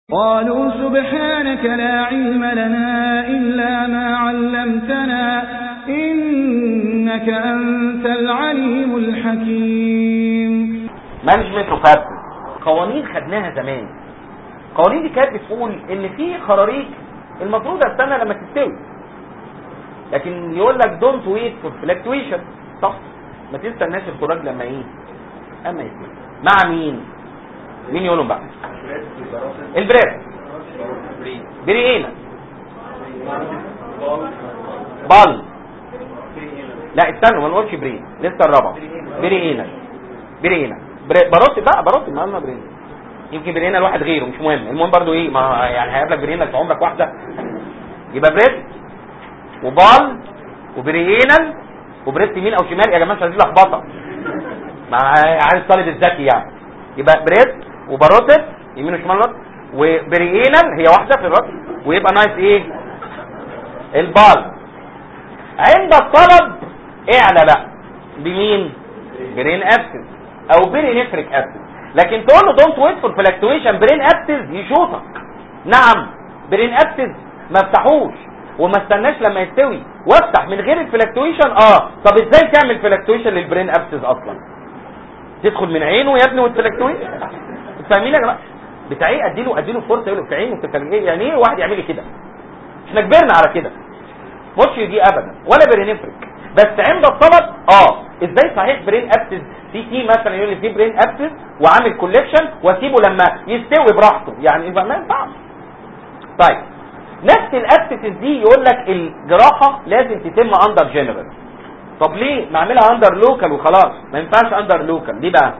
قالوا سبحانك لا علم لنا إلا ما علمتنا إنك أنت العليم الحكيم مانجمنت اوف قوانين خدناها زمان القوانين دي كانت بتقول ان في خراريج المفروض استنى لما تستوي لكن يقول لك دونت ويت فور فلكتويشن صح ما تستناش الخراج لما ايه اما يستوي مع مين مين يقولهم بقى البريد بريئينا بال لا استنوا ما نقولش برين لسه الرابعه بريئينا بريئينا بروتي بقى بروتي ما قلنا برين يمكن بريئينا الواحد غيره مش مهم المهم برضو ايه ما يعني هيقابلك بريئينا في عمرك واحده يبقى بريد وبال وبريئينا وبريد يمين او شمال يا جماعه مش عايزين لخبطه مع عايز الطالب الذكي يعني يبقى بريد وبروتت يمين وشمال رد وبريئينال هي واحدة في الرد ويبقى نايس ايه البال عند الطلب اعلى بقى بمين برين ابسس او برينفريك ابسس لكن تقول له دونت ويت فور فلكتويشن برين ابسس يشوطك نعم برين ابسس ما افتحوش وما استناش لما يستوي وافتح من غير الفلكتويشن اه طب ازاي تعمل فلكتويشن للبرين ابسس اصلا تدخل من عينه يا ابني والفلكتويشن فاهمين يا جماعه بتاعي اديله اديله فرصه يقول في عينه في ايه يعني ايه واحد يعمل لي كده احنا كبرنا على كده مش دي ابدا ولا برينفريك بس عند الطلب اه ازاي صحيح برين ابسس في تي مثلا يقول لي في برين ابسس وعامل كولكشن واسيبه لما يستوي براحته يعني يبقى ما ينفعش طيب نفس الابسس دي يقول لك الجراحه لازم تتم اندر جنرال طب ليه ما اعملها اندر لوكال وخلاص ما ينفعش اندر لوكال ليه بقى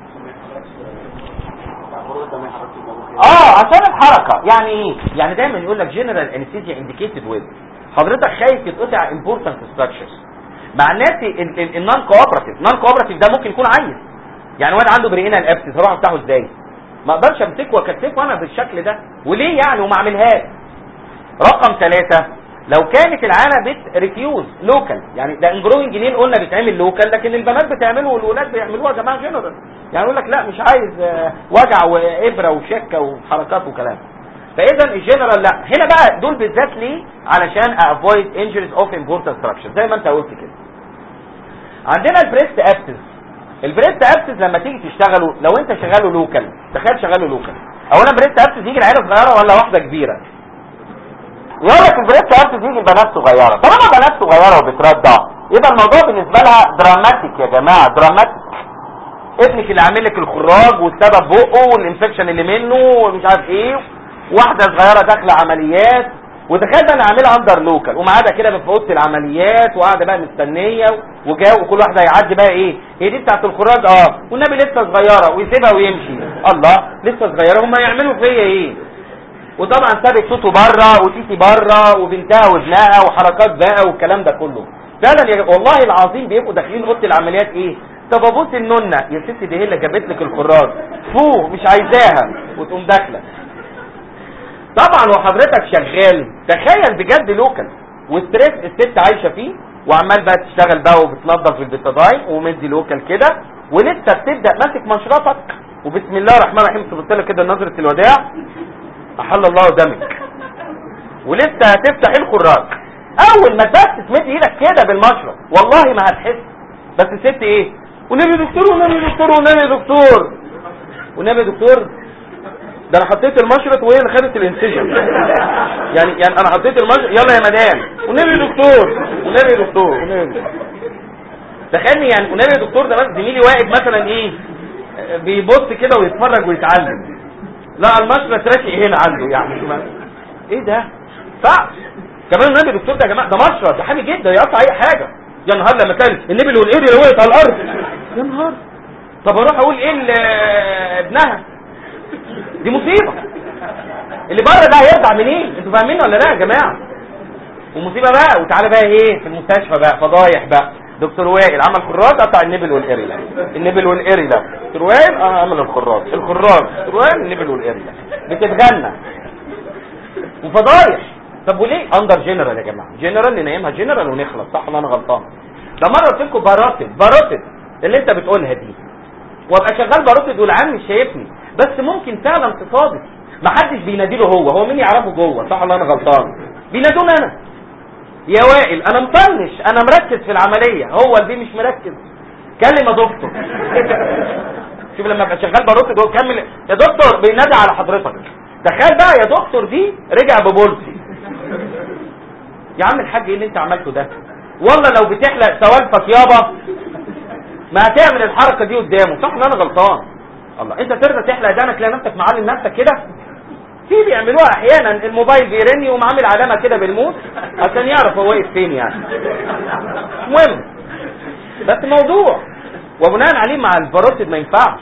اه عشان الحركه يعني ايه يعني دايما يقول لك جنرال انستيزيا انديكيتد ويز حضرتك خايف تتقطع امبورتنت ستراكشرز مع الناس النون كوبراتيف نون كوبراتيف ده ممكن يكون عيل يعني واحد عنده بريئينال ابسس هروح افتحه ازاي ما اقدرش امسكه واكتفه انا بالشكل ده وليه يعني وما اعملهاش رقم ثلاثة لو كانت العاله بت ريفيوز لوكال يعني ده انجروينج نيل قلنا بيتعمل لوكال لكن البنات بتعمله والولاد بيعملوها يا جماعه جنرال يعني يقول لك لا مش عايز وجع وابره وشكه وحركات وكلام فاذا الجنرال لا هنا بقى دول بالذات ليه علشان افويد انجريز اوف امبورتنت ستراكشر زي ما انت قلت كده عندنا البريست ابسس البريست ابسس لما تيجي تشتغله لو انت شغاله لوكال تخيل شغاله لوكال اولا بريست ابسس يجي العيله صغيره ولا واحده كبيره يقول لك البريست ابسس يجي البنات صغيره طالما بنات صغيره وبتردع يبقى الموضوع بالنسبه لها دراماتيك يا جماعه دراماتيك ابنك اللي عامل لك الخراج والسبب بقه والانفكشن اللي منه ومش عارف ايه واحده صغيره داخله عمليات وتخيل انا عاملها اندر لوكال ومعاده كده في اوضه العمليات وقاعده بقى مستنيه وجاو وكل واحده هيعدي بقى ايه هي دي بتاعت الخراج اه والنبي لسه صغيره ويسيبها ويمشي الله لسه صغيره هم يعملوا فيا ايه وطبعا سابق صوته بره وتيتي بره وبنتها وابنها وحركات بقى والكلام ده كله فعلا يا والله العظيم بيبقوا داخلين اوضه العمليات ايه طب ابوس النونه يا ستي دي هي اللي جابت لك الخراج فوق مش عايزاها وتقوم داخله طبعا وحضرتك شغال تخيل بجد لوكال والستريس الست عايشه فيه وعمال بقى تشتغل بقى وبتنظف البيتاداين ومدي لوكال كده ولسه بتبدا ماسك مشرطك وبسم الله الرحمن الرحيم تبص لك كده نظره الوداع احل الله دمك ولسه هتفتح الخراج اول ما بس تمد ايدك كده بالمشرط والله ما هتحس بس الست ايه ونبي دكتور ونبي دكتور ونبي دكتور ونبي دكتور ده انا حطيت المشرط وهي اللي خدت الانسجن يعني يعني انا حطيت المشرط يلا يا مدام ونبي دكتور ونبي دكتور ونبي تخيلني يعني ونبي دكتور ده بس زميلي واقف مثلا ايه بيبص كده ويتفرج ويتعلم لا المشرط راشق هنا عنده يعني ما. ايه ده صعب كمان النبي دكتور ده يا جماعه ده مشرط ده حامي جدا يقطع اي حاجه يا نهار لما كان النبل والقري اللي وقعت على الارض يا نهار طب اروح اقول ايه ابنها دي مصيبة اللي بره ده هيرجع منين انتوا فاهمين ولا لا يا جماعة ومصيبة بقى وتعالى بقى ايه في المستشفى بقى فضايح بقى دكتور وائل عمل خراج قطع النبل والقري ده النبل والقري ده دكتور وائل اه عمل الخراج الخراج دكتور وائل النبل والقري ده بتتغنى وفضايح طب وليه اندر جنرال يا جماعه جنرال ننيمها جنرال ونخلص صح ولا انا غلطان ده مره قلت لكم باراتب باراتب اللي انت بتقولها دي وابقى شغال باروتد والعام مش شايفني بس ممكن فعلا تصادف ما حدش بيناديله هو هو مين يعرفه جوه صح ولا انا غلطان بينادوني انا يا وائل انا مطنش انا مركز في العمليه هو اللي مش مركز كلم يا دكتور شوف لما ابقى شغال برد جوه كمل يا دكتور بينادي على حضرتك تخيل بقى يا دكتور دي رجع ببولسي يا عم الحاج ايه اللي انت عملته ده والله لو بتحلق سوالفك يابا ما هتعمل الحركه دي قدامه صح ولا انا غلطان الله انت ترضى تحلق دانك تلاقي نفسك معلم نفسك كده في بيعملوها احيانا الموبايل بيرن يقوم عامل علامه كده بالموس عشان يعرف هو واقف فين يعني المهم بس موضوع وبناء عليه مع الباروتيد ما ينفعش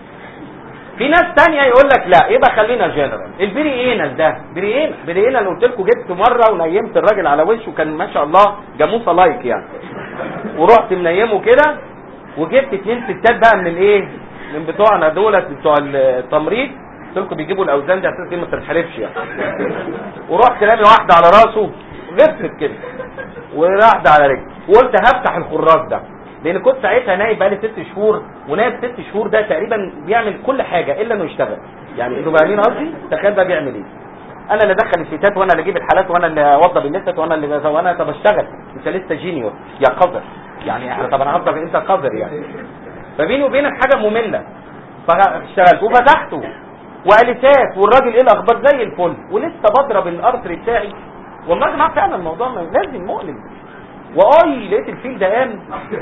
في ناس تانية يقول لك لا يبقى خلينا جنرال البريئينال ده بريئينال بريئينال قلت لكم جبت مره ونيمت الراجل على وشه كان ما شاء الله جاموسه لايك يعني ورحت منيمه كده وجبت اتنين ستات بقى من الايه من بتوعنا دولت بتوع التمريض قلت لكم بيجيبوا الاوزان دي اساس ما تنحرفش يعني ورحت رامي واحده على راسه غفت كده وراحت على رجلي وقلت هفتح الخراج ده لان كنت ساعتها نايب بقالي ست شهور ونايب ست شهور ده تقريبا بيعمل كل حاجه الا انه يشتغل يعني انتوا فاهمين قصدي تخيل ده بيعمل ايه انا اللي ادخل الشيتات وانا اللي اجيب الحالات وانا اللي اوضب النسات وانا اللي وانا طب اشتغل انت لسه جينيور يا قذر يعني احنا طب انا هفضل انت قذر يعني فبيني وبينك حاجه ممله فاشتغلت وفتحته واليسات والراجل ايه الاخبار زي الفل ولسه بضرب الارتري بتاعي والله يا جماعه فعلا الموضوع لازم مؤلم واي لقيت الفيل ده قام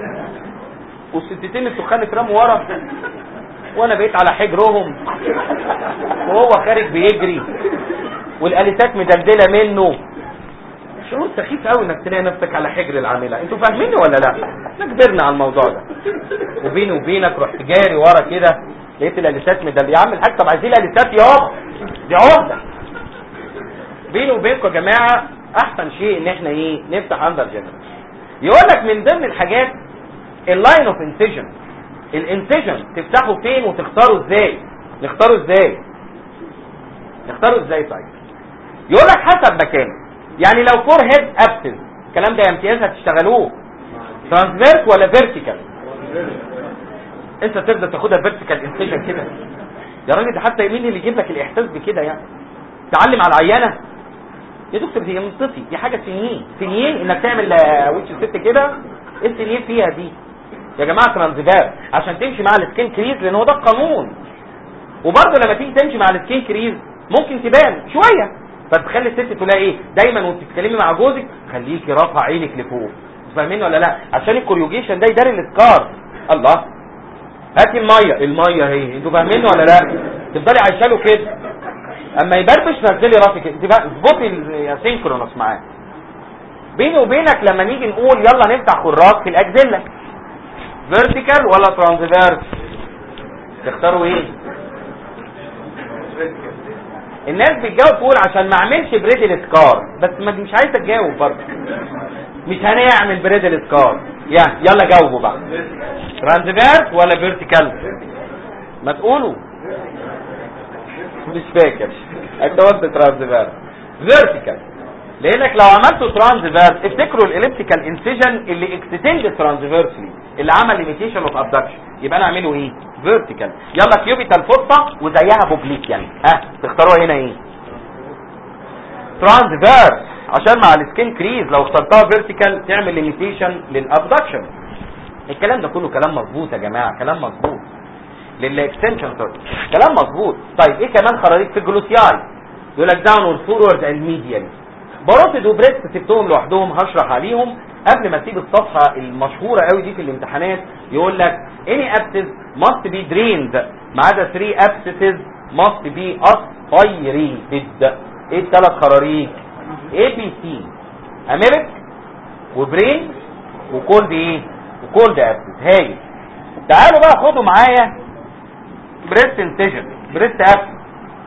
والستتين التخان اترموا ورا وانا بقيت على حجرهم وهو خارج بيجري والاليسات مدلدله منه شعور سخيف قوي انك تلاقي نفسك على حجر العامله انتوا فاهميني ولا لا احنا كبرنا على الموضوع ده وبيني وبينك رحت جاري ورا كده لقيت الاليسات مدلدله يا عم الحاج طب عايزين الاليسات يابا دي عقده بيني وبينكم يا جماعه احسن شيء ان احنا ايه نفتح اندر جنرال يقول لك من ضمن الحاجات اللاين اوف انسيجن الانسيجن تفتحه فين وتختاره ازاي نختاره ازاي نختاره ازاي طيب يقول لك حسب مكانه يعني لو فور هيد ابسنس الكلام ده يا امتياز هتشتغلوه ترانسفيرس ولا فيرتيكال انت تقدر تاخدها فيرتيكال انسيجن كده يا راجل ده حتى مين اللي يجيب لك الاحساس بكده يعني تعلم على العيانه يا دكتور دي منطقي دي حاجه سنين سنين انك تعمل وش ست كده ايه السنين فيها دي يا جماعه ترانزفير عشان تمشي مع السكين كريز لان هو ده القانون وبرضه لما تيجي تمشي مع السكين كريز ممكن تبان شويه فتخلي الست تقول ايه دايما وانت بتتكلمي مع جوزك خليكي رافعه عينك لفوق فاهمين ولا لا عشان الكوريوجيشن ده يداري السكار الله هاتي الميه الميه اهي انتوا فاهمين ولا لا تفضلي عايشه له كده اما يبربش نزلي راسك انت بقى اظبطي يا سينكرونس معاه بيني وبينك لما نيجي نقول يلا نفتح خراج في الاجزله فيرتيكال ولا ترانسفيرس تختاروا ايه الناس بتجاوب تقول عشان ما اعملش بريدل سكار بس ما مش عايزه تجاوب برضه مش هنعمل بريدل سكار يا يلا جاوبوا بقى ترانسفيرس ولا فيرتيكال ما تقولوا مش فاكر انت قلت ترانسفيرس فيرتيكال لانك لو عملته ترانسفيرس افتكروا الاليبتيكال انسيجن اللي اكستند ترانسفيرسلي اللي عمل ليميتيشن اوف ابدكشن يبقى انا اعمله ايه فيرتيكال يلا كيوبيتال فوسطى وزيها بوبليك يعني ها تختاروها هنا ايه ترانسفيرس عشان مع السكين كريز لو اخترتها فيرتيكال تعمل ليميتيشن للابدكشن الكلام ده كله كلام مظبوط يا جماعه كلام مظبوط للاكستنشن كلام مظبوط طيب ايه كمان خراريج في الجلوسياي يقول لك داونورد فورورد اند ميديال باروتيد وبريست سبتهم لوحدهم هشرح عليهم قبل ما اسيب الصفحه المشهوره قوي دي في الامتحانات يقول لك any abscess must be drained ما عدا 3 abscesses must be aspirated ايه الثلاث خراريج اي بي سي اميريك وبرين وكولد ايه وكولد ابسس هايل تعالوا بقى خدوا معايا بريست انسيجن بريست ابسس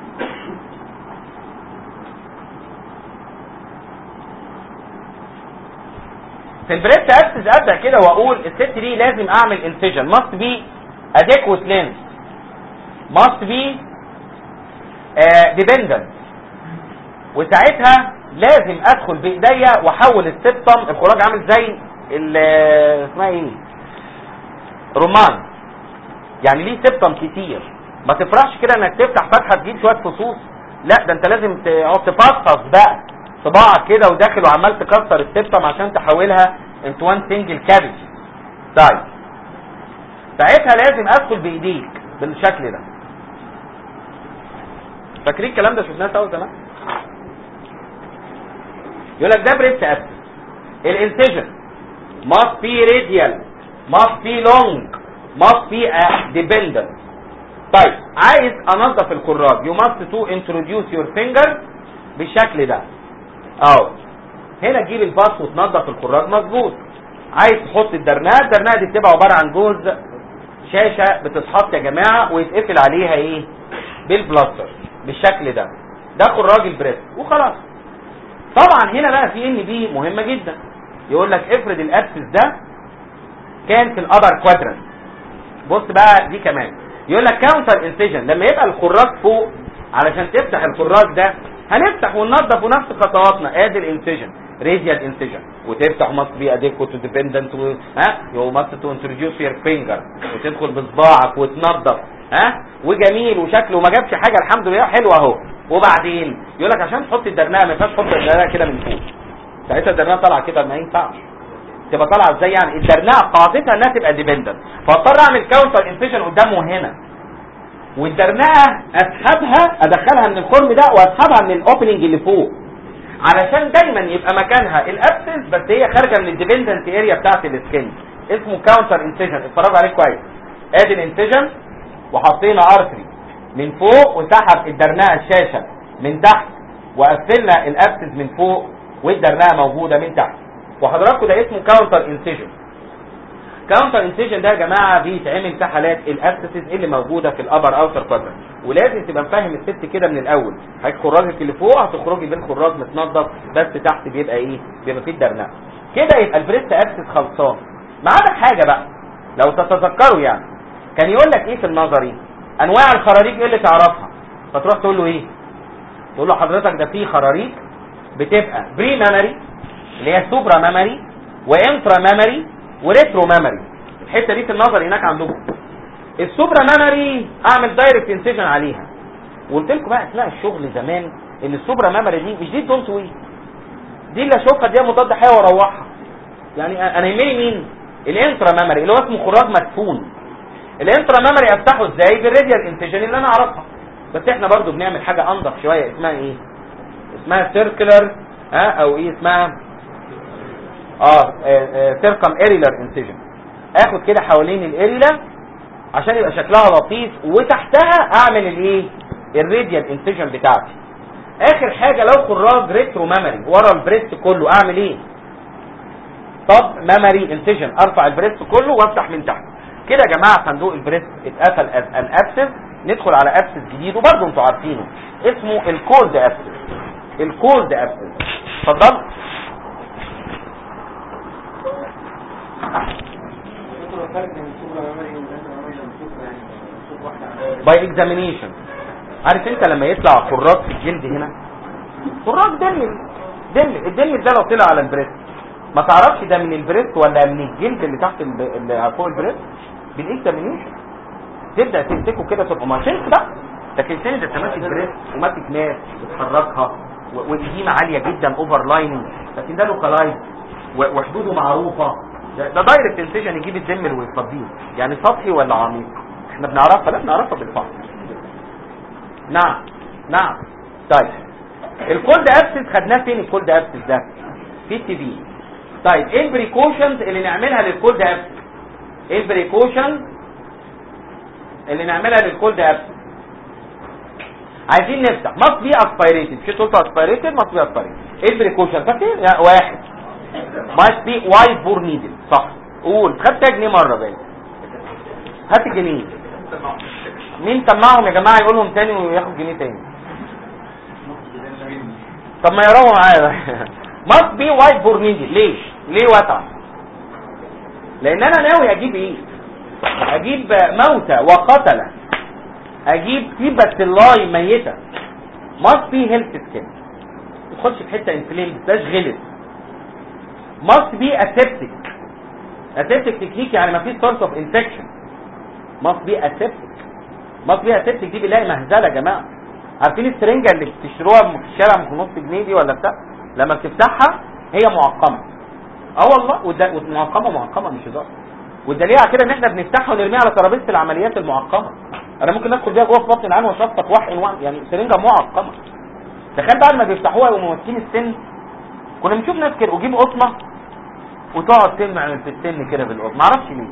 في البريست ابسس ابدا كده واقول الست دي لازم اعمل انسيجن must be adequate length must be uh, dependent وساعتها لازم ادخل بايديا واحول السبتم الخراج عامل زي اسمها ايه رمان يعني ليه سبتم كتير ما تفرحش كده انك تفتح فتحه تجيب شويه فصوص لا ده انت لازم تقعد تفصص بقى صباعك كده وداخل وعمال تكسر السبتم عشان تحولها انت وان سنجل كافيتي طيب ساعتها لازم ادخل بايديك بالشكل ده فاكرين الكلام ده شفناه سوا زمان يقول لك ده بريست ابس الانسيجن must be radial must be long must be a dependent طيب عايز انظف الكراج you must to introduce your finger بالشكل ده اهو هنا تجيب الباص وتنظف الكراج مظبوط عايز تحط الدرناء الدرناء دي بتبقى عباره عن جوز شاشه بتتحط يا جماعه ويتقفل عليها ايه بالبلاستر بالشكل ده ده كراج البريست وخلاص طبعا هنا بقى في ان بي مهمه جدا يقول لك افرض الابسس ده كان في الابر كوادرنت بص بقى دي كمان يقول لك كاونتر انسيجن لما يبقى الخراج فوق علشان تفتح الخراج ده هنفتح وننظف ونفس خطواتنا ادي الانسيجن راديال انسيجن وتفتح ماست بي اديكوت ديبندنت ها يو ماست تو انتروديوس يور فينجر وتدخل بصباعك وتنظف ها وجميل وشكله ما جابش حاجه الحمد لله حلو اهو وبعدين يقول لك عشان تحط الدرناء ما ينفعش تحط الدرناء كده من فوق ساعتها الدرناء طالعه كده ما ينفعش تبقى طالعه ازاي يعني الدرناء قاعدتها انها تبقى ديبندنت فاضطر اعمل كاونتر انفيجن قدامه هنا والدرنقه اسحبها ادخلها من الخرم ده واسحبها من الاوبننج اللي فوق علشان دايما يبقى مكانها الابسس بس هي خارجه من الديبندنت اريا بتاعت السكن اسمه كاونتر انسيجن اتفرجوا عليه كويس ادي الانسيجن وحطينا ارتري من فوق وسحب الدرنقه الشاشه من تحت وقفلنا الابسس من فوق والدرنقه موجوده من تحت وحضراتكم ده اسمه كاونتر انسيجن كاونتر انسيجن ده يا جماعه بيتعمل في حالات الابسسز اللي موجوده في الابر اوتر كوادرنت ولازم تبقى مفهم الست كده من الاول هتخرجك اللي فوق هتخرجي بالخراج متنضف بس تحت بيبقى ايه بيبقى فيه الدرنقه كده يبقى البريست ابسس خلصان ما عدا حاجه بقى لو تتذكروا يعني كان يقول لك ايه في النظري انواع الخراريج ايه اللي تعرفها فتروح تقول له ايه تقول له حضرتك ده في خراريج بتبقى بري ميموري اللي هي سوبرا ميموري وانترا ميموري وريترو ميموري الحته دي في النظر هناك عندكم السوبرا ميموري اعمل دايركت انسيجن عليها وقلت لكم بقى اثناء الشغل زمان ان السوبرا ميموري دي مش دي الدونت وي دي اللي اشوفها دي مضاد حيوي واروحها يعني انا يهمني مين الانترا ميموري اللي هو اسمه خراج مدفون الانترا ميموري افتحه ازاي بالراديال انسيجن اللي انا اعرفها بس احنا برضو بنعمل حاجه انضف شويه اسمها ايه اسمها سيركلر ها او ايه اسمها اه سيركم اريلر انسيجن اخد كده حوالين الاريلا عشان يبقى شكلها لطيف وتحتها اعمل الايه الراديال انسيجن بتاعتي اخر حاجه لو خراج ريترو ميموري ورا البريست كله اعمل ايه طب ميموري انسيجن ارفع البريست كله وافتح من تحت كده يا جماعه صندوق البريست اتقفل ان ابسس ندخل على ابسس جديد وبرضه انتوا عارفينه اسمه الكولد ابسس الكولد ابسس اتفضل باي اكزامينيشن عارف انت لما يطلع خراج في الجلد هنا خراج دم دم الدم ده لو طلع على البريست ما تعرفش ده من البريست ولا من الجلد اللي تحت اللي فوق البريست بالاكزامينيشن تبدا تمسكه كده تبقى ماشين بقى لكن تاني ده انت ماسك بريست وماسك ناس بتحركها والإديمة عالية جدا اوفر لايننج لكن ده لوكالايز وحدوده معروفة ده, ده دايركت انسيجن يجيب الدم ويفضيه يعني سطحي ولا عميق احنا بنعرفها لا بنعرفها بالفحص نعم نعم طيب الكولد ابسس خدناه فين الكولد ابسس ده في التي في طيب ايه البريكوشنز اللي نعملها للكولد ابسس ايه البريكوشن اللي نعملها للكولد ابسس عايزين نفتح must be aspirated مش قلت aspirated must be aspirated ايه البريكوشن فاكر واحد must be wide bore needle صح قول خدت جنيه مره باين هات الجنيه مين سمعهم يا جماعه يقولهم تاني وياخد جنيه تاني طب ما يراهم معايا must be wide bore needle ليش ليه واسعه لان انا ناوي اجيب ايه اجيب موتى وقتله اجيب في بكتيرياي ميته must be health skin ما تدخلش في حته انفلين بلاش غلط must be aseptic aseptic تكنيك يعني ما فيش source of infection must be aseptic must be aseptic دي بنلاقي مهزله يا جماعه عارفين السرنجه اللي بتشتروها في الشارع في نص جنيه دي ولا بتاع لما بتفتحها هي معقمه اه والله وده معقمه معقمه مش هزار والدليل على كده ان احنا بنفتحها ونرميها على ترابيزه العمليات المعقمه انا ممكن ادخل بيها جوه في بطن العين واشفط واحقن وأعمل- يعني سرنجه معقمه تخيل بعد ما بيفتحوها يقوموا ماسكين السن كنا بنشوف ناس كده وجيب قطنه وتقعد تلمع في السن كده بالقطن معرفش ليه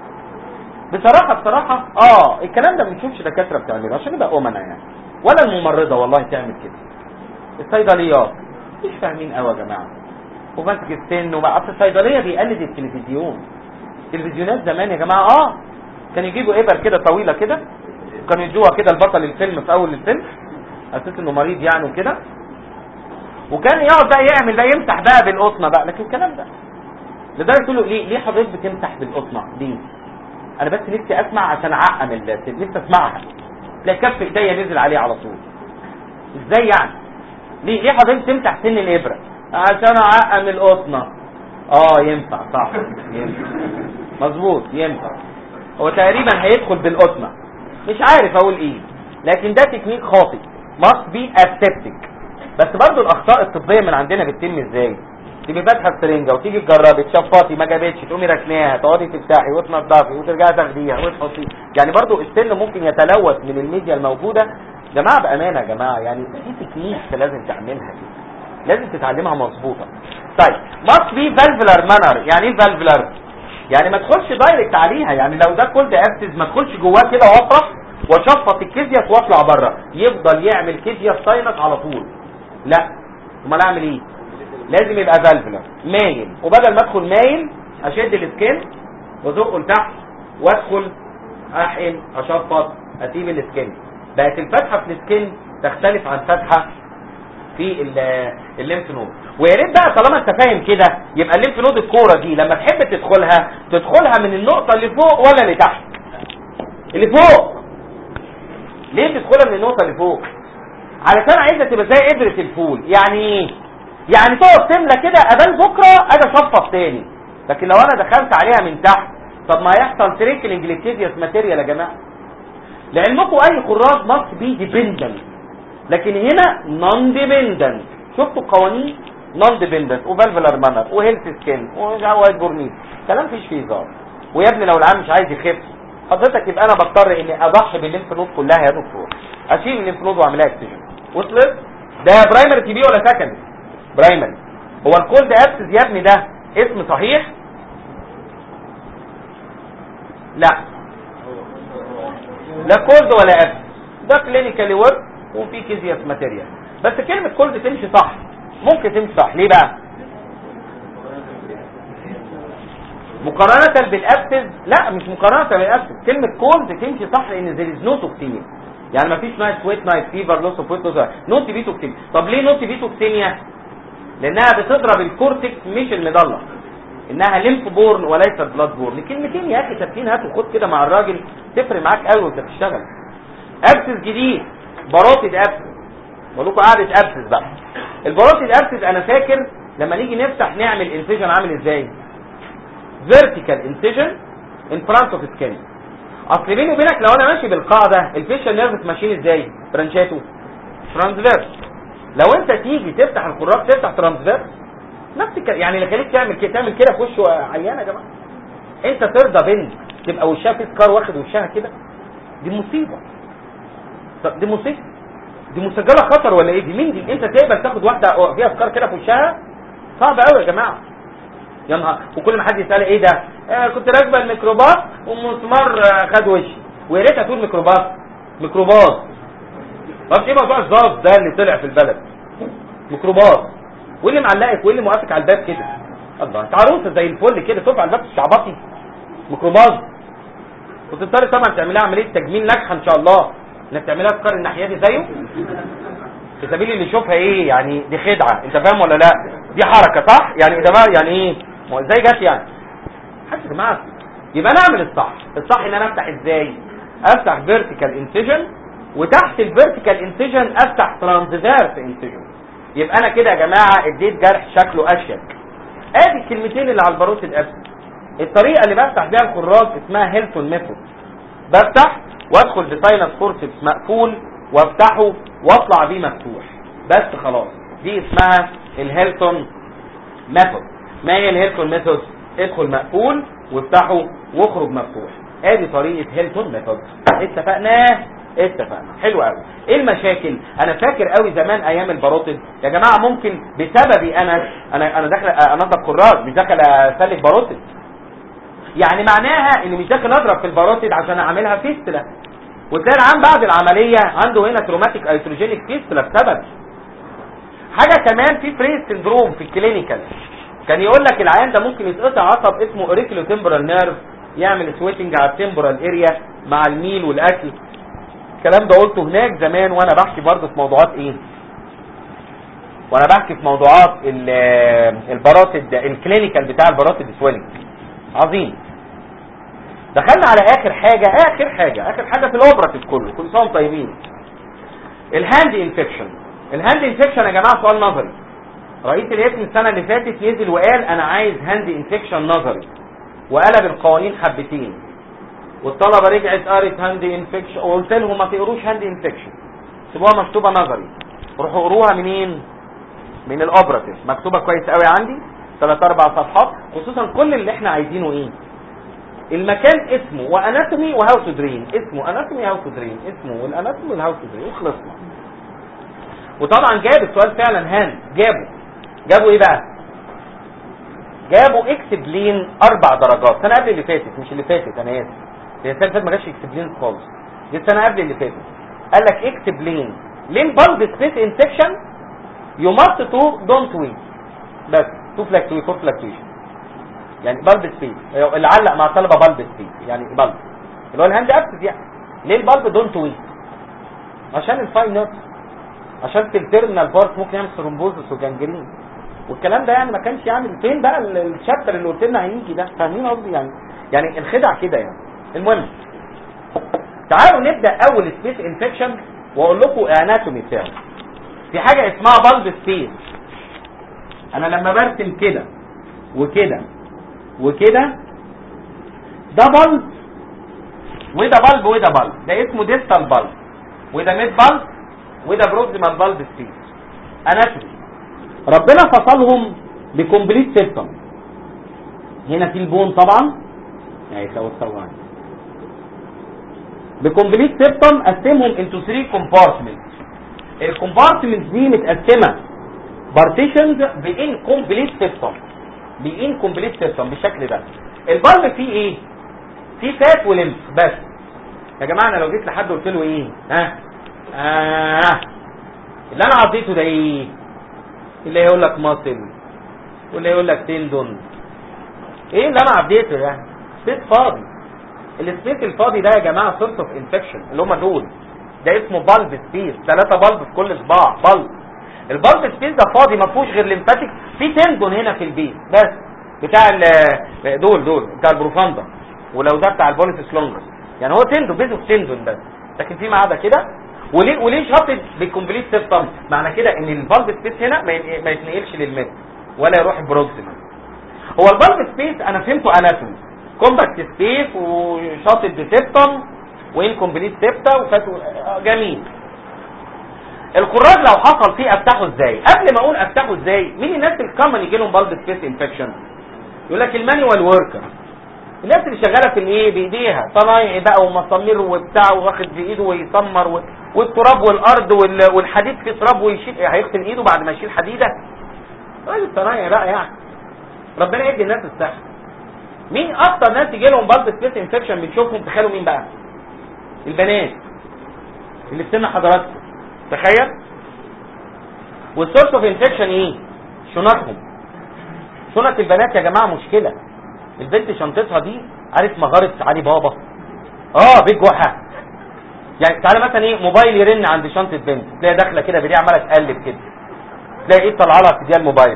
بصراحه بصراحه اه الكلام ده ما بنشوفش دكاتره بتعمله عشان نبقى امنا يعني ولا الممرضه والله تعمل كده الصيدليات مش فاهمين قوي يا جماعه وماسك السن وبقى اصل الصيدليه بيقلد التلفزيون التلفزيونات زمان يا جماعه اه كانوا يجيبوا ابر كده طويله كده كانوا يدوها كده لبطل الفيلم في اول الفيلم اساس انه مريض يعني وكده وكان يقعد بقى يعمل بقى يمسح بقى بالقطنه بقى لكن الكلام ده لدرجه تقول له ليه ليه حضرتك بتمسح بالقطنه ليه انا بس نفسي اسمع عشان اعقم الست نفسي اسمعها تلاقي كف ايديا نزل عليه على طول ازاي يعني ليه ليه حضرتك تمسح سن الابره عشان اعقم القطنه اه ينفع صح ينفع مظبوط ينفع هو تقريبا هيدخل بالقطنه مش عارف اقول ايه لكن ده تكنيك خاطئ must be aseptic بس برضو الاخطاء الطبيه من عندنا بتتم ازاي تبقي فاتحه السرنجه وتيجي تجربي تشفطي ما جابتش تقومي ركناها تقعدي تفتحي وتنضفي وترجعي تاخديها وتحطي يعني برضو السن ممكن يتلوث من الميديا الموجوده جماعه بامانه يا جماعه يعني في تكنيك لازم تعملها كده لازم تتعلمها مظبوطه طيب must be valvular manner يعني ايه valvular يعني ما تدخلش دايركت عليها يعني لو ده كولد ابسز ما تدخلش جواه كده واطرح واشفط الكيزياس واطلع بره يفضل يعمل كيزياس ساينس على طول لا امال اعمل ايه لازم يبقى فالفلر مايل وبدل ما ادخل مايل اشد السكين وازقه لتحت وادخل احقن اشفط اسيب السكين بقت الفتحه في السكين تختلف عن فتحه في ال- الليمف نود ويا ريت بقى طالما انت فاهم كده يبقى الليمف نود الكوره دي لما تحب تدخلها تدخلها من النقطه اللي فوق ولا اللي تحت اللي فوق ليه تدخلها من النقطه اللي فوق علشان عايزه تبقى زي قدره الفول يعني ايه يعني تقعد تملى كده ابان بكره اجي اشفط تاني لكن لو انا دخلت عليها من تحت طب ما هيحصل تريكلينج للكيزيوس ماتيريال يا جماعه لعلمكم اي خراج ماست بي ديبندنت لكن هنا نون ديبندنت شفتوا قوانين نون ديبندنت وفالفولار مانر وهيلث سكين ووايت بورنيس كلام فيش فيه هزار ويا ابني لو العام مش عايز يخف حضرتك يبقى انا بضطر اني اضحي بالليمف نود كلها يا دكتور اشيل الليمف نود واعملها اكسجين وصلت ده برايمري تي بي ولا سكندري برايمري هو الكولد ابسز يا ابني ده اسم صحيح لا لا كولد ولا ابسز ده كلينيكالي ورك وفي كيزياس ماتيريال بس كلمة كولد تمشي صح ممكن تمشي صح ليه بقى مقارنة بالابسز لا مش مقارنة بالابسز كلمة كولد تمشي صح لان there is no toxemia يعني مفيش نايت سويت نايت فيفر لوس اوف ويت نوت بي توكسيميا طب ليه نوت بي توكسيميا لانها بتضرب الكورتكس مش المضلة انها ليمف بورن وليست بلاد بورن كلمتين يا اخي ثابتين هات وخد كده مع الراجل تفرق معاك قوي وانت بتشتغل ابسس جديد باروتيد ابسس بقول لكم قعده ابسس بقى الباروتيد ابسس انا فاكر لما نيجي نفتح نعمل انسجن عامل ازاي فيرتيكال انسجن ان فرونت اوف سكين اصل بيني وبينك لو انا ماشي بالقاعده الفيشال نيرفس ماشيين ازاي برانشاته ترانسفيرس لو انت تيجي تفتح الخراج تفتح ترانسفيرس نفس الكلام يعني اللي خليك تعمل كده تعمل كده في وشه عيان يا جماعه انت ترضى بنت تبقى وشها في سكار واخد وشها كده دي مصيبه طب دي مصيبه دي مسجله خطر ولا ايه دي مين دي انت تقبل تاخد واحده فيها سكار كده في وشها صعب قوي يا جماعه يا نهار وكل ما حد يسال ايه ده آه كنت راكبه الميكروباص ومسمار آه خد وشي ويا ريتها تقول ميكروباص ميكروباص طب ايه موضوع الظابط ده اللي طلع في البلد ميكروباص واللي معلقك واللي موقفك على الباب كده الله انت عروسه زي الفل كده تقف على الباب الشعبطي ميكروباص وتضطر طبعا تعملها عمليه تجميل ناجحه ان شاء الله انك تعملها سكر الناحيه دي زيه في سبيل اللي يشوفها ايه يعني دي خدعه انت فاهم ولا لا دي حركه صح يعني ده بقى يعني ايه ما هو ازاي جت يعني حاجه يا جماعه يبقى انا اعمل الصح الصح ان انا افتح ازاي افتح فيرتيكال انسيجن وتحت الفيرتيكال انسيجن افتح ترانزفيرس انسيجن يبقى انا كده يا جماعه اديت جرح شكله اشيك ادي الكلمتين اللي على الباروت الاسود الطريقه اللي بفتح بيها الخراج اسمها هيلتون ميثود بفتح وادخل بساينس فورسبس مقفول وافتحه واطلع بيه مفتوح بس خلاص دي اسمها الهيلتون ميثود ما هي الهيلتون ميثود ادخل مقفول وافتحه واخرج مفتوح ادي طريقه هيلتون ميثود اتفقنا اتفقنا حلو قوي ايه المشاكل انا فاكر قوي زمان ايام الباروتد يا جماعه ممكن بسببي انا انا انا داخل انضف كراج مش داخل اسلك باروتد يعني معناها اني مش داخل اضرب في الباروتد عشان اعملها فيستلا وتلاقي العام بعد العمليه عنده هنا تروماتيك ايتروجينيك فيستلا بسبب حاجه كمان في فريز سندروم في الكلينيكال كان يقول لك العيان ده ممكن يتقطع عصب اسمه اوريكلو تمبرال نيرف يعمل سويتنج على التمبرال اريا مع الميل والاكل الكلام ده قلته هناك زمان وانا بحكي برضه في موضوعات ايه وانا بحكي في موضوعات الباراتد الكلينيكال بتاع الباراتد سويلنج عظيم دخلنا على اخر حاجة اخر حاجة اخر حاجة في الاوبراتيف كله كل سنه طيبين الهاند انفكشن الهاند انفكشن يا جماعة سؤال نظري رئيس الاسم السنة اللي فاتت نزل وقال انا عايز هاند انفكشن نظري وقلب القوانين حبتين والطلبة رجعت قرت هاند انفكشن وقلت لهم ما تقروش هاند انفكشن سيبوها مكتوبة نظري روحوا قروها منين من الاوبراتيف مكتوبة كويس قوي عندي ثلاث اربع صفحات خصوصا كل اللي احنا عايزينه ايه المكان اسمه واناتومي وهاو تو درين اسمه اناتومي هاو تو درين اسمه والاناتومي والهاو تو درين وخلصنا وطبعا جاب السؤال فعلا هاند جابوا جابوا ايه بقى جابوا اكتب لين اربع درجات السنه قبل اللي فاتت مش اللي فاتت انا اسف هي السنه اللي فاتت ما جاش اكتب لين خالص دي السنه قبل اللي فاتت قال لك اكتب لين لين بالب سبيس انفكشن يو ماست تو دونت ويت بس تو فلاكتوي فور فلاكتويشن يعني بالب سبيس اللي علق مع الطلبه بالب سبيس يعني بالب اللي هو الهاند ابسس يعني ليه البالب دونت ويت عشان الفاين نوت عشان في التيرمينال بارت ممكن يعمل ثرومبوزس وجانجرين والكلام ده يعني ما كانش يعمل فين بقى الشابتر اللي قلت لنا هيجي ده فاهمين قصدي يعني يعني الخدع كده يعني المهم تعالوا نبدا اول سبيس انفكشن واقول لكم اناتومي بتاعه في حاجه اسمها بالب سبيس انا لما برسم كده وكده وكده ده بلب وده بلب وده بلب ده اسمه ديستال بلب وده ميد بلب وده بروكسيمال بلب سبيس اناتومي ربنا فصلهم بكومبليت سيستم هنا في البون طبعا اهي سوا سوا بكومبليت سيستم قسمهم انتو 3 كومبارتمنت الكومبارتمنت دي متقسمه بارتيشنز بان كومبليت سيستم بان كومبليت سيستم بالشكل ده البلب فيه ايه فيه فات ولمف بس يا جماعه انا لو جيت لحد قلت له ايه ها آه. اللي انا عضيته ده ايه اللي يقول لك ماسل واللي يقول لك تندون ايه اللي انا عديته يعني سبيس فاضي السبيس الفاضي ده يا جماعه سورس اوف انفكشن اللي هم دول ده اسمه بالب سبيس ثلاثه بالب في كل صباع بالب البالب سبيس ده فاضي ما فيهوش غير ليمفاتيك في تندون هنا في البيت بس بتاع دول دول بتاع البروفاندا ولو ده بتاع البوليسيس لونجس يعني هو تندون بيزو تندون بس لكن في ما عدا كده وليه وليه شاطط بالكومبليت سيستم معنى كده ان البالب سبيس هنا ما يتنقلش للميد ولا يروح بروكسيمال هو البالب سبيس انا فهمته اناتومي كومباكت سبيس وشاطط بسيستم وانكمبليت سيبتا وفاتو جميل الكراج لو حصل فيه افتحه ازاي قبل ما اقول افتحه ازاي مين الناس الكومن يجي لهم بالب سبيس انفكشن يقول لك المانيوال وركر الناس اللي شغاله في الايه بايديها صنايعي بقى ومسامير وبتاع واخد في ايده ويسمر و... والتراب والارض وال... والحديد في تراب ويشيل هيغسل ايده بعد ما يشيل حديده راجل صنايعي بقى يعني ربنا يدي الناس الصحه مين اكتر ناس يجي لهم بالب سبيس انفكشن بنشوفهم تخيلوا مين بقى البنات اللي في سن حضراتكم تخيل والسورس اوف انفكشن ايه شنطهم شنط البنات يا جماعه مشكله البنت شنطتها دي عارف مغاره علي بابا اه بيج وحى يعني تعالى مثلا ايه موبايل يرن عند شنطه بنت تلاقي داخله كده بدي عماله تقلب كده تلاقي ايه طالعه لها في دي الموبايل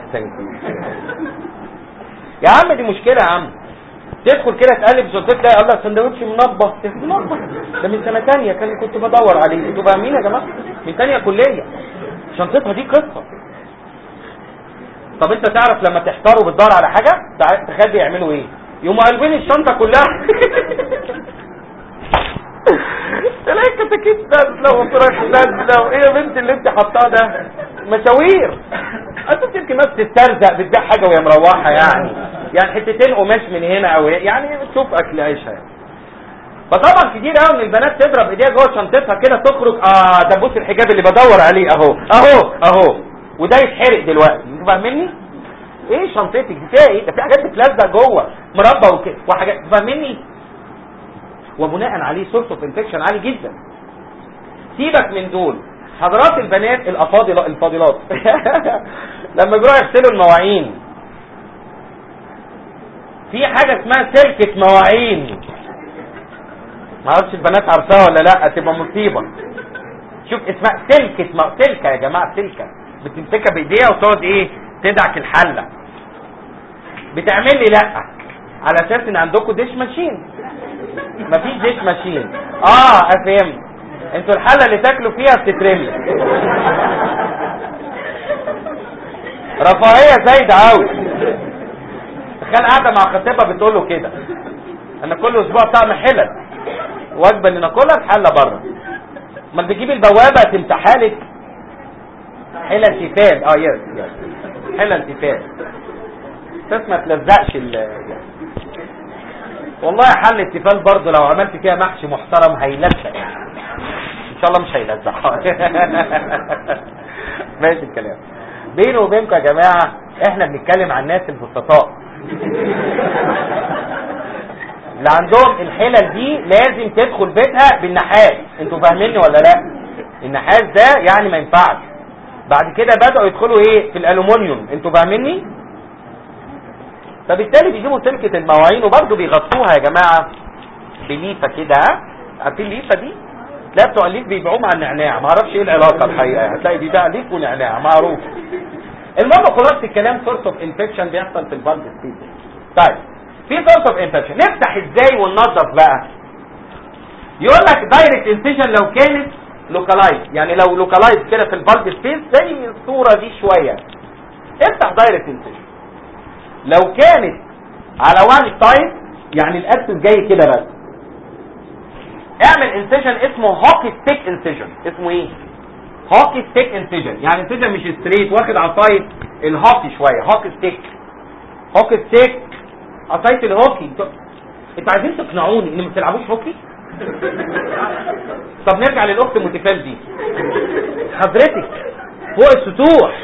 يا عم دي مشكله يا عم تدخل كده تقلب شنطتك تلاقي الله سندوتش منبه منبه ده من سنه ثانيه كان كنت بدور عليه انتوا فاهمين يا جماعه من ثانيه كليه شنطتها دي قصه طب انت تعرف لما تحتاروا بتدور على حاجه تخيل بيعملوا ايه يقوموا قلبين الشنطه كلها تلاقي الكتاكيت نازله وفراخ نازله وايه يا بنت اللي انت حطاه ده مشاوير انت يمكن ما بتسترزق بتبيع حاجه وهي مروحه يعني يعني حتتين قماش من هنا او يعني تشوف اكل عيشها يعني. فطبعا كتير قوي من البنات تضرب ايديها جوه شنطتها كده تخرج اه ده بص الحجاب اللي بدور عليه اهو اهو اهو وده يتحرق دلوقتي انت فاهمني ايه شنطتك دي فيها ايه ده في حاجات بتلزق جوه مربى وكده وحاجات فاهمني وبناء عليه سورس اوف انفكشن عالي جدا سيبك من دول حضرات البنات الافاضل الفاضلات لما بيروحوا يغسلوا المواعين في حاجه اسمها سلكه مواعين ما اعرفش البنات عارفاها ولا لا تبقى مصيبه شوف اسمها سلكه مو... سلكه يا جماعه سلكه بتمسكها بايديها وتقعد ايه تدعك الحله بتعمل لي لا على اساس ان عندكم ديش ماشين مفيش ديش ماشين اه افهم انتوا الحله اللي تاكلوا فيها بتترمي رفاهيه زايده قوي تخيل قاعده مع خطيبها بتقول له كده انا كل اسبوع طعم حلل وجبه اللي ناكلها في حله بره ما تجيب البوابه تمسحها لك حلل تيفال اه يس يس حلل تيفال بس ما تلزقش ال والله حل التيفال برضه لو عملت فيها محشي محترم هيلزق ان شاء الله مش هيلزق ماشي الكلام بيني وبينكم يا جماعه احنا بنتكلم عن الناس البسطاء اللي عندهم الحلل دي لازم تدخل بيتها بالنحاس انتوا فاهميني ولا لا النحاس ده يعني ما ينفعش بعد كده بدأوا يدخلوا ايه في الالومنيوم انتوا فاهميني فبالتالي بيجيبوا سلكة المواعين وبرضه بيغطوها يا جماعة بليفة كده عارفين الليفة دي لا بتوع الليف بيبيعوه مع النعناع ما اعرفش ايه العلاقة الحقيقة هتلاقي بيبيع ليف ونعناع معروف المهم خلاص الكلام سورس اوف انفكشن بيحصل في البلد ستيت طيب في سورس اوف انفكشن نفتح ازاي وننظف بقى يقول لك دايركت انسيشن لو كانت لوكالايز يعني لو لوكالايز كده في البلد سبيس زي الصورة دي شوية افتح دايركت انسيشن لو كانت على وان سايد يعني الاكسس جاي كده بس اعمل انسيجن اسمه هوكي ستيك انسيجن اسمه ايه هوكي ستيك انسيجن يعني انسيجن مش ستريت واخد عصايه الهوكي شويه هوكي ستيك هوكي ستيك عصايه الهوكي انتوا عايزين تقنعوني ان ما بتلعبوش هوكي طب نرجع للاخت المتفال دي حضرتك فوق السطوح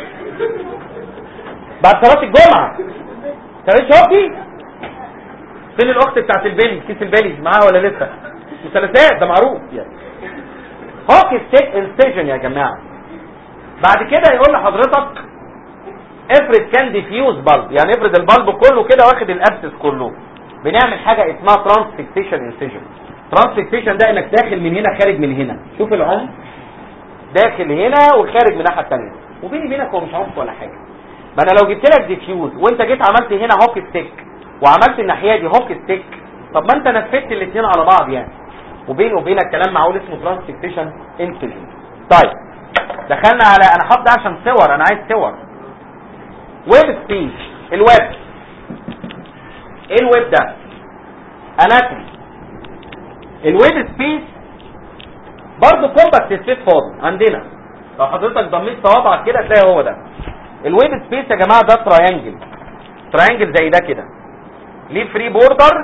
بعد صلاه الجمعه تعملش هوكي فين الاخت بتاعت البيلي كيس البيلي معاها ولا لسه مثلثات ده معروف يعني هوكي ستيك انسيجن يا جماعه بعد كده يقول لحضرتك افرض كان ديفيوز بلب يعني افرض البلب كله كده واخد الابسس كله بنعمل حاجه اسمها ترانسفيكسيشن انسيجن ترانسفيكسيشن ده انك داخل من هنا خارج من هنا شوف العمق داخل هنا وخارج من الناحيه الثانيه وبيني وبينك هو مش عمق ولا حاجه ما انا لو جبت لك ديفيوز وانت جيت عملت هنا هوك ستيك وعملت الناحيه دي هوك ستيك طب ما انت نفذت الاثنين على بعض يعني وبيني وبينك كلام معقول اسمه ترانسفيكسيشن انسيجن طيب دخلنا على انا حاطط ده عشان صور انا عايز صور ويب سبيس الويب ايه الويب ده اناتومي الويب سبيس برضه كومباكت سبيس فاضي عندنا لو حضرتك ضميت صوابعك كده تلاقي هو ده الويب سبيس يا جماعه ده تراينجل تراينجل زي ده كده ليه فري بوردر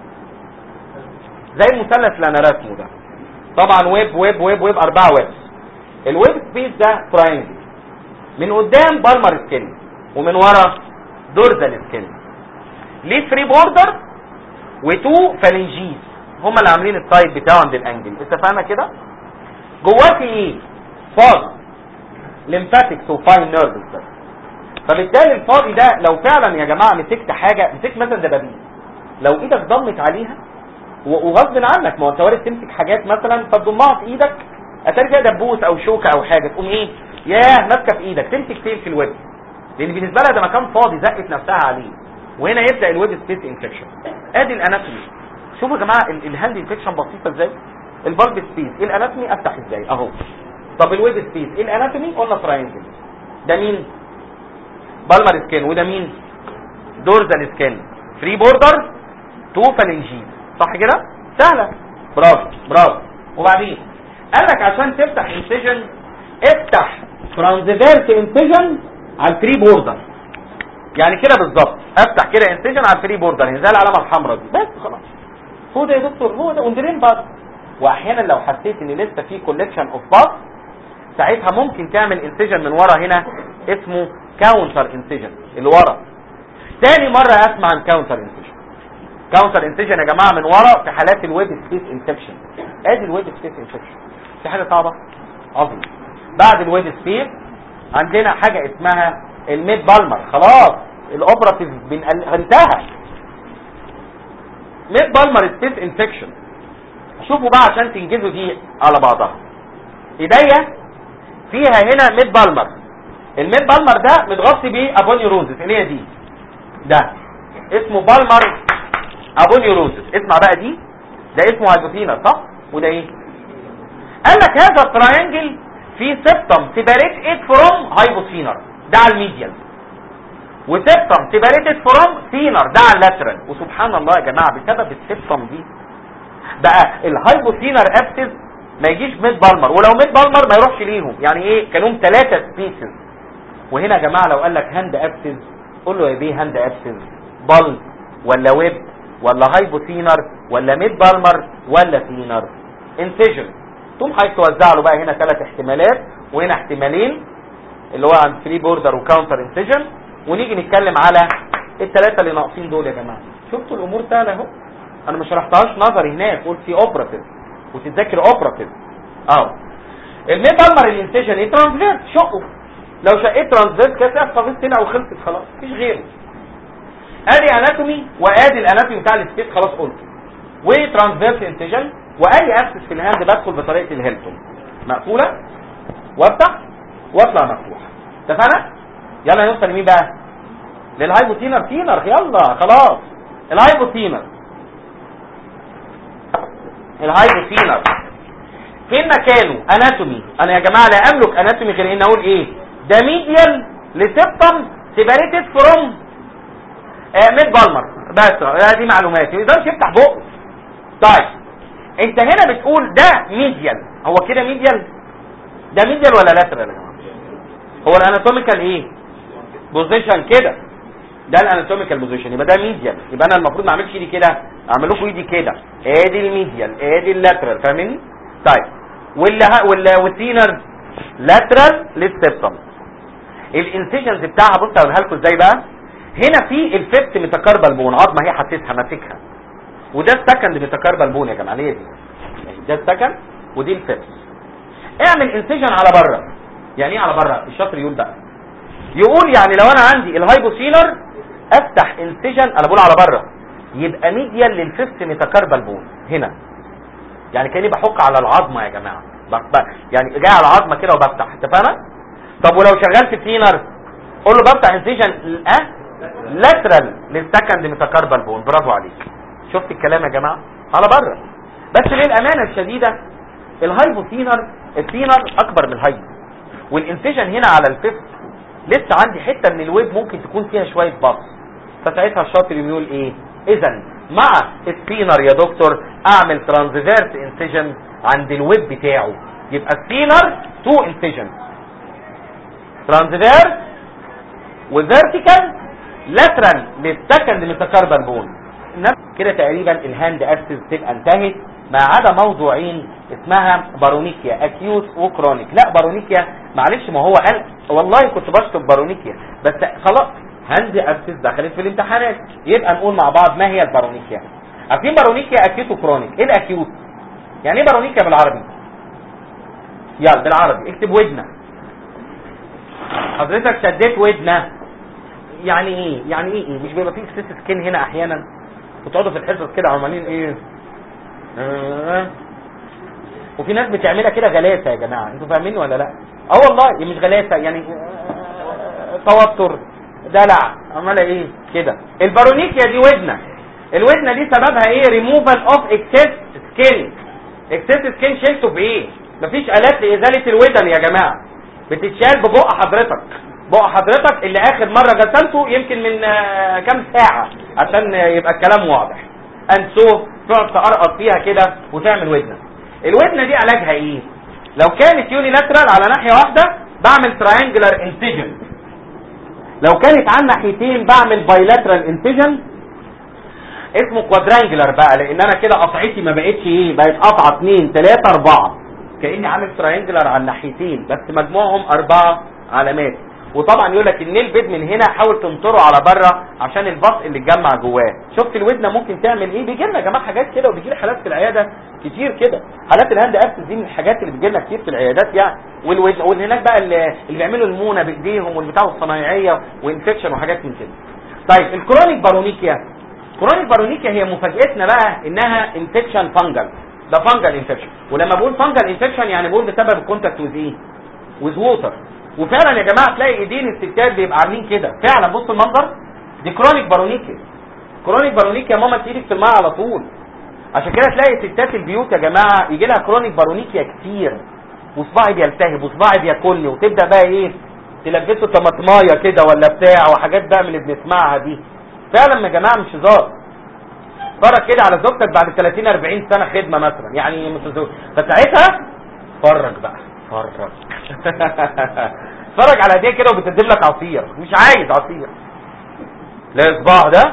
زي المثلث اللي انا راسمه ده طبعا ويب ويب ويب ويب اربعه ويب الويب سبيس ده تراينجل من قدام بالمر سكين ومن ورا دورزال سكين ليه فري بوردر وتو فالنجيز هم اللي عاملين السايد بتاعه عند الانجل اتفقنا كده جواه في ايه فاضي ليمفاتكس وفاين نيرفز بس فبالتالي الفاضي ده لو فعلا يا جماعه مسكت حاجه مسكت مثلا دبابيس لو ايدك ضمت عليها وغصب عنك ما هو انت وارد تمسك حاجات مثلا فتضمها في ايدك اتاري فيها دبوس او شوكه او حاجه تقوم ايه ياه ماسكه في ايدك تمسك فين في الويب لان بالنسبه لها ده مكان فاضي زقت نفسها عليه وهنا يبدا الويب سبيس انفكشن ادي الاناتومي شوفوا يا جماعه الهاند انفكشن بسيطه ازاي البالب سبيس ايه الاناتومي افتح ازاي اهو طب الويب سبيس ايه الاناتومي قلنا تراينجل ده مين بالمر سكين وده مين دورزال سكين فري بوردر تو فالنجيز صح كده سهله برافو برافو وبعدين قال لك عشان تفتح انسجن افتح ترانزفيرس انسجن على الفري بوردر يعني كده بالظبط افتح كده انسجن على الفري بوردر يعني زي العلامه الحمراء دي بس خلاص هو ده يا دكتور هو ده وندرين بس واحيانا لو حسيت ان لسه في كولكشن اوف باس ساعتها ممكن تعمل انسجن من ورا هنا اسمه كاونتر انسجن اللي ورا تاني مرة اسمع عن كاونتر انسجن كاونتر انسجن يا جماعة من ورا في حالات الويب سبيس انفكشن ادي الويب سبيس انفكشن في حاجة صعبة عظيم بعد الويب سبيس عندنا حاجة اسمها الميد بالمر خلاص الاوبراتيف انتهى ميد بالمر سبيس انفكشن شوفوا بقى عشان تنجزوا دي على بعضها ايديا فيها هنا ميد بالمر الميد بالمر ده متغطي بيه ابونيوروزس اللي هي دي ده اسمه بالمر ابونيوروزس اسمع بقى دي ده اسمه هايبوثينا صح وده ايه قال لك هذا التراينجل فيه سيبتم سيباريتد فروم هايبوثينر ده على الميديال وسيبتم سيباريتد فروم ثينر ده على اللاترال وسبحان الله يا جماعه بسبب السيبتم دي بقى الهايبوثينر ابسس ما يجيش ميد بالمر ولو ميد بالمر ما يروحش ليهم يعني ايه كانوا ثلاثه سبيسز وهنا يا جماعه لو قال لك هاند ابسس قول له يا بيه هاند ابسس بل ولا ويب ولا هايبوثينر ولا ميد بالمر ولا ثينر انسجن تقوم حضرتك توزع له بقى هنا ثلاث احتمالات وهنا احتمالين اللي هو عند فري بوردر وكاونتر انسجن ونيجي نتكلم على الثلاثه اللي ناقصين دول يا جماعه شفتوا الامور سهله اهو انا ما شرحتهاش نظري هناك قلت في اوبراتيف وتتذاكر اوبراتيف اه الميد بالمر الانسجن ايه ترانزفيرس شقه لو شقيت ترانزفيرس كده تحفظ هنا وخلصت خلاص مفيش غيره ادي اناتومي وادي الاناتومي بتاع السبيس خلاص قلت وترانسفيرس انسجن واي ابسس في الهاند بدخل بطريقه الهيلتون مقفوله وافتح واطلع مفتوح اتفقنا يلا نوصل لمين بقى للهايبوثينر تينر يلا خلاص الهايبوثينر الهايبوثينر فين مكانه اناتومي انا يا جماعه لا املك اناتومي غير ان اقول ايه ده ميديال لسبتم سيباريتد فروم ميد بالمر بس دي معلوماتي ما يقدرش يفتح بقه طيب انت هنا بتقول ده ميديال هو كده ميديال ده ميديال ولا لاترال يا جماعه هو الاناتوميكال ايه بوزيشن كده ده الاناتوميكال بوزيشن يبقى ده ميديال يبقى انا المفروض ما اعملش ايدي كده اعمل لكم ايدي كده ادي الميديال ادي اللاترال فاهمين طيب واللي ولا والتينر لاترال للسبتم الانسيجنز بتاعها بص اقولها لكم ازاي بقى هنا في الفيفت ميتاكاربال بون عظمه هي حسيتها ماسكها وده السكند ميتاكاربال بون يا جماعه هي دي يعني ده السكند ودي الفيفت اعمل انسيجن على بره يعني ايه على بره الشاطر يقول بقى يقول يعني لو انا عندي الهايبوسيلر افتح انسيجن انا بقول على بره يبقى ميديال للفيفت ميتاكاربال بون هنا يعني كاني بحك على العظمه يا جماعه يعني جاي على العظمه كده وبفتح اتفقنا طب ولو شغلت تينر قول له بفتح انسيجن اه لاترال للسكند ميتاكاربال بون برافو عليك شفت الكلام يا جماعه على بره بس للامانه الشديده الهايبوثينر الثينر اكبر من الهايبو والانسيجن هنا على الفيفت لسه عندي حته من الويب ممكن تكون فيها شويه باص فساعتها الشاطر يقول ايه اذا مع الثينر يا دكتور اعمل ترانزفيرس انسيجن عند الويب بتاعه يبقى الثينر تو انسيجن ترانزفيرس وفيرتيكال لاترال للسكند ميتاكاربال بون كده تقريبا الهاند اكسس تبقى انتهت ما عدا موضوعين اسمها بارونيكيا اكيوت وكرونيك لا بارونيكيا معلش ما هو قال والله كنت بشطب بارونيكيا بس خلاص هاند اكسس دخلت في الامتحانات يبقى نقول مع بعض ما هي البارونيكيا عارفين بارونيكيا اكيوت وكرونيك ايه الاكيوت يعني ايه بارونيكيا بالعربي يلا بالعربي اكتب ودنه حضرتك شديت ودنه يعني ايه يعني ايه, إيه؟ مش بيبقى فيه سيس سكين هنا احيانا وتقعدوا في الحصص كده عمالين ايه آه. وفي ناس بتعملها كده غلاسه يا جماعه انتوا فاهمين ولا لا اه والله مش غلاسه يعني آه توتر دلع عماله ايه كده البارونيكيا دي ودنه الودنه دي سببها ايه ريموفال اوف اكسس سكين اكسس سكين شيلته بايه مفيش الات لازاله الودن يا جماعه بتتشال ببق حضرتك بق حضرتك اللي اخر مره غسلته يمكن من آه كام ساعه عشان يبقى الكلام واضح انسو تقعد تقرقص فيها كده وتعمل ودنه الودنه دي علاجها ايه لو كانت يونيلاترال على ناحيه واحده بعمل تراينجلر انسيجن لو كانت على ناحيتين بعمل بايلاترال انسيجن اسمه كوادرانجلر بقى لان انا كده قطعتي ما بقتش ايه بقت قطعه 2 3 4 كاني عامل تراينجلر على الناحيتين بس مجموعهم اربعه علامات وطبعا يقول لك النيل بيد من هنا حاول تنطره على بره عشان البط اللي اتجمع جواه شفت الودنه ممكن تعمل ايه بيجي لنا يا جماعه حاجات كده وبيجي لي حالات في العياده كتير كده حالات الهاند ابس دي من الحاجات اللي بتجي لنا كتير في العيادات يعني والودن وهناك بقى اللي, اللي بيعملوا المونه بايديهم والبتاع الصناعيه وانفكشن وحاجات من كده طيب الكرونيك بارونيكيا كرونيك بارونيكيا هي مفاجاتنا بقى انها انفكشن فانجل ده فانجل انفكشن ولما بقول فانجل انفكشن يعني بقول بسبب الكونتاكت ويز ايه ويز ووتر وفعلا يا جماعه تلاقي ايدين الستات بيبقى عاملين كده فعلا بص المنظر دي كرونيك بارونيكيا كرونيك بارونيكيا ماما تيجي في الماء على طول عشان كده تلاقي ستات البيوت يا جماعه يجي لها كرونيك بارونيكيا كتير وصباعي بيلتهب وصباعي بياكلني وتبدا بقى ايه تلبسه طماطمايه كده ولا بتاع وحاجات بقى من اللي بنسمعها دي فعلا يا جماعه مش هزار اتفرج كده على زوجتك بعد 30 40 سنه خدمه مثلا يعني متزوج فساعتها اتفرج بقى اتفرج اتفرج على ايديها كده وبتقدم لك عصير مش عايز عصير لا صباع ده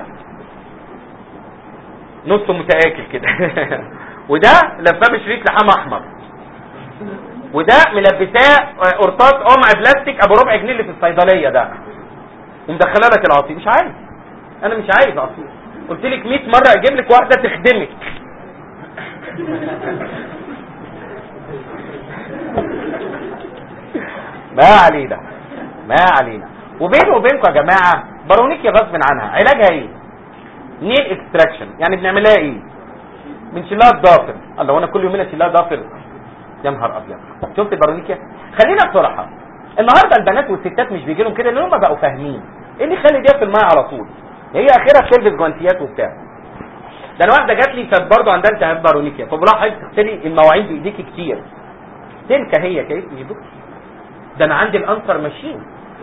نصه متآكل كده وده لفاه بشريط لحام احمر وده ملبساه قرطاس قمع بلاستيك ابو ربع جنيه اللي في الصيدليه ده ومدخله لك العصير مش عايز انا مش عايز عصير قلت لك 100 مره اجيب لك واحده تخدمك ما علينا ما علينا وبيني وبينكم يا جماعه بارونيكيا غصب عنها علاجها ايه نيل اكستراكشن يعني بنعملها ايه بنشيلها الضافر الله وانا كل يومين اشيلها ضافر يا نهار ابيض شفت البارونيكيا خلينا بصراحه النهارده البنات والستات مش بيجي لهم كده لان هم بقوا فاهمين ايه اللي يخلي دي في الماء على طول هي اخرها بتلبس جوانتيات وبتاع ده انا واحده جات لي كانت برضه عندها التهاب بارونيكيا فبقول لها حضرتك تغسلي المواعين بايديكي كتير تلك هي كيف يدك ده انا عندي الانسر ماشين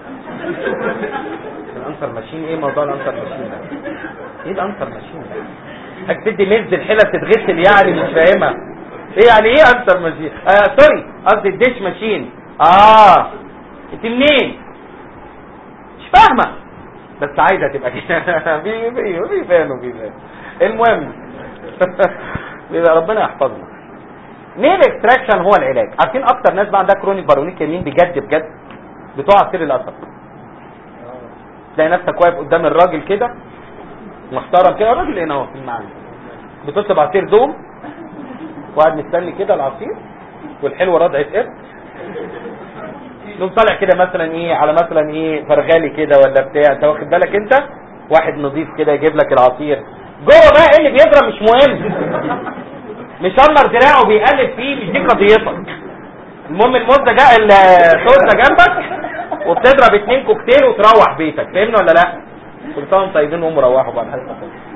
الانسر ماشين ايه موضوع الانسر ماشين ده ايه الانسر ماشين ده هتدي مز الحلة تتغسل يعني مش فاهمها ايه يعني ايه انسر ماشين آه سوري قصدي الديش ماشين اه انت منين مش فاهمه بس عايزه تبقى كده في في في فاهم في فاهم المهم يبقى ربنا يحفظنا نيل اكستراكشن هو العلاج عارفين اكتر ناس بقى عندها كرونيك بارونيك مين بجد بجد بتوع عصير القصب تلاقي نفسك واقف قدام الراجل كده محترم كده الراجل هنا اهو في المعنى بتطلب عصير دوم وقاعد مستني كده العصير والحلوه رضعه قرد نقوم طالع كده مثلا ايه على مثلا ايه فرغالي كده ولا بتاع انت واخد بالك انت واحد نظيف كده يجيب لك العصير جوه بقى ايه اللي بيضرب مش مهم مشمر دراعه بيقلب فيه مش دي قضيتك المهم المده جاء الصوت ده جنبك وبتضرب اتنين كوكتيل وتروح بيتك فاهمني ولا لا كل سنه وانتم طيبين وهم روحوا بقى الحلقه